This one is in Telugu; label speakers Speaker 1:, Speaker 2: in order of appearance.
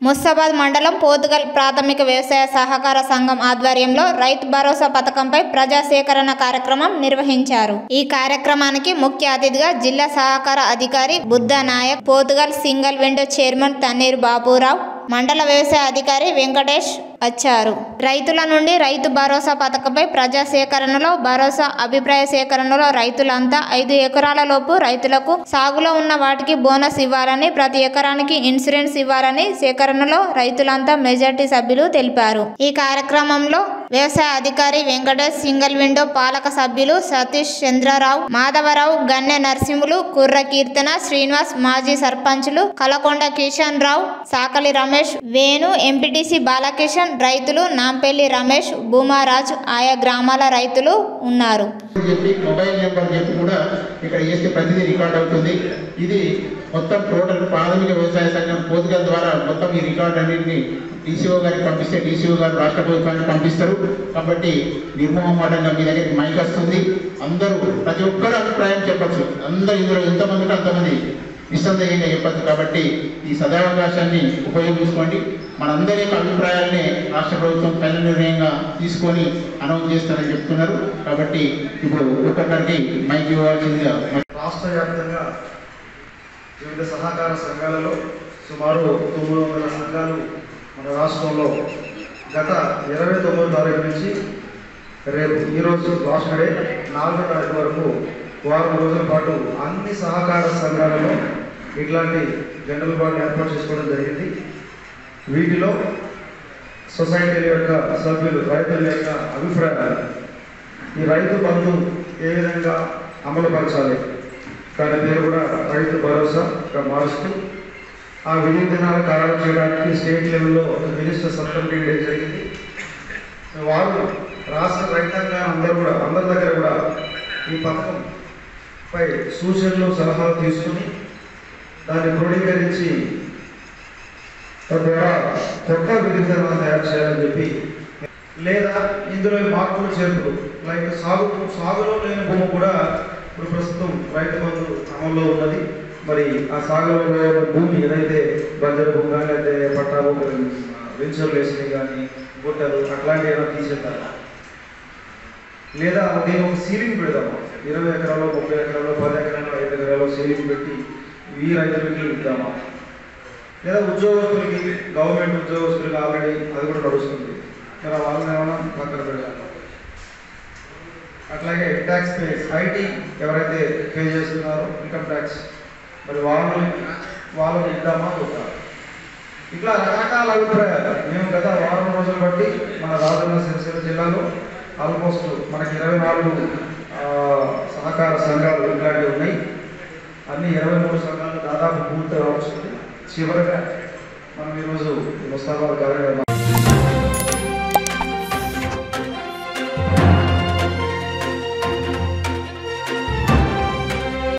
Speaker 1: ముస్తాబాద్ మండలం పోతుగల్ ప్రాథమిక వ్యవసాయ సహకార సంఘం ఆధ్వర్యంలో రైతు భరోసా పథకంపై ప్రజా సేకరణ కార్యక్రమం నిర్వహించారు ఈ కార్యక్రమానికి ముఖ్య అతిథిగా జిల్లా సహకార అధికారి Buddha Nayak Pothugal single window chairman Thanneeru Baburao మండల వ్యవసాయ అధికారి వెంకటేష్ వచ్చారు రైతుల నుండి రైతు భరోసా పథకంపై ప్రజా సేకరణలో భరోసా అభిప్రాయ సేకరణలో రైతులంతా ఐదు ఎకరాల లోపు రైతులకు సాగులో ఉన్న వాటికి బోనస్ ఇవ్వాలని ప్రతి ఎకరానికి ఇన్సూరెన్స్ ఇవ్వాలని సేకరణలో రైతులంతా మెజార్టీ సభ్యులు తెలిపారు ఈ కార్యక్రమంలో వ్యవసాయ అధికారి వెంకటేష్ సింగిల్ విండో పాలక సభ్యులు సతీష్ చంద్రరావు మాధవరావు గన్నె నరసింహులు కుర్ర కీర్తన శ్రీనివాస్ మాజీ సర్పంచులు కలకొండ కిషన్ రావు సాకలి రమేష్ వేణు ఎంపీటీసీ బాలకిషన్ రైతులు నాంపల్లి రమేష్ భూమారాజ్ ఆయా గ్రామాల రైతులు ఉన్నారు
Speaker 2: చెప్పి మొబైల్ నెంబర్ చెప్పి కూడా ఇక్కడ చేస్తే ప్రతిదీ రికార్డ్ అవుతుంది ఇది మొత్తం టోటల్ ప్రాథమిక వ్యవసాయ సంఘం పోతుగల ద్వారా మొత్తం ఈ రికార్డ్ అన్నింటినీ డీసీఓ గారికి పంపిస్తే డీసీఓ గారు రాష్ట్ర ప్రభుత్వానికి పంపిస్తారు కాబట్టి నిర్మోహమాటంగా మీ దగ్గరికి మైక్ వస్తుంది అందరూ ప్రతి ఒక్కరు అభిప్రాయం చెప్పచ్చు అందరూ ఇందులో ఎంతమందికి అంతమంది నిస్సందేహంగా చెప్పచ్చు కాబట్టి ఈ సదావకాశాన్ని ఉపయోగించుకోండి మనందరి యొక్క అభిప్రాయాల్ని రాష్ట్ర ప్రభుత్వం ఫైనల్ నిర్ణయంగా తీసుకొని అనౌన్స్ చేస్తారని చెప్తున్నారు కాబట్టి ఇప్పుడు ఒక్కొక్కరికి మైక్ ఇవ్వాల్సిందిగా
Speaker 3: రాష్ట్ర వ్యాప్తంగా వివిధ సహకార సంఘాలలో సుమారు తొమ్మిది వందల సంఘాలు మన రాష్ట్రంలో గత ఇరవై తొమ్మిదో తారీఖు నుంచి రేపు ఈరోజు లాస్ట్ డే నాలుగో తారీఖు వరకు వారం రోజుల పాటు అన్ని సహకార సంఘాలలో ఇట్లాంటి జనరల్ బాడీ ఏర్పాటు చేసుకోవడం జరిగింది వీటిలో సొసైటీల యొక్క సభ్యులు రైతుల యొక్క అభిప్రాయాలు ఈ రైతు బంధు ఏ విధంగా అమలుపరచాలి దాని పేరు కూడా రైతు భరోసాగా మారుస్తూ ఆ విధి దినాలు ఖరారు చేయడానికి స్టేట్ లెవెల్లో ఒక మినిస్టర్ సబ్ కమిటీ వేయడం జరిగింది వారు రాష్ట్ర రైతాంగాన్ని అందరూ కూడా అందరి దగ్గర కూడా ఈ పథకం పై సూచనలు సలహాలు తీసుకుని దాన్ని క్రోడీకరించి తద్వారా కొత్త విధి విధానాలు తయారు చేయాలని చెప్పి లేదా ఇందులో మార్పులు చేర్పులు లైక్ సాగు సాగులో లేని భూమి కూడా ఇప్పుడు ప్రస్తుతం రైతు బంధు అమల్లో ఉన్నది మరి ఆ సాగులో లేని భూమి ఏదైతే బంజరు భూమి కానీ అయితే పట్టా భూమి వెంచర్లు వేసినవి కానీ గుట్టలు అట్లాంటివి ఏమైనా తీసేద్దాం లేదా దీని ఒక సీలింగ్ పెడదాము ఇరవై ఎకరాలు ముప్పై ఎకరాలు పది ఎకరాలు ఐదు ఎకరాలు సీలింగ్ పెట్టి ఈ రైతులకి ఇద్దామా లేదా ఉద్యోగస్తులకి గవర్నమెంట్ ఉద్యోగస్తులకి ఆల్రెడీ అది కూడా నడుస్తుంది మరి వాళ్ళని ఏమైనా పక్కన పెడతాం అట్లాగే ట్యాక్స్ పే ఐటీ ఎవరైతే పే చేస్తున్నారో ఇన్కమ్ ట్యాక్స్ మరి వాళ్ళని వాళ్ళని ఇద్దామా వద్దా ఇట్లా రకరకాల అభిప్రాయాలు మేము గత వారం రోజులు బట్టి మన రాజన్న సిరిసిల్ల జిల్లాలో ఆల్మోస్ట్ మనకి ఇరవై నాలుగు ఆ, సహకార సంఘాలు ఇట్లాంటివి ఉన్నాయి అన్ని ఇరవై మూడు సంఘాలు దాదాపు పూర్తి రావచ్చు చివరిగా మనం ఈరోజు ముస్తాబాద్ గారు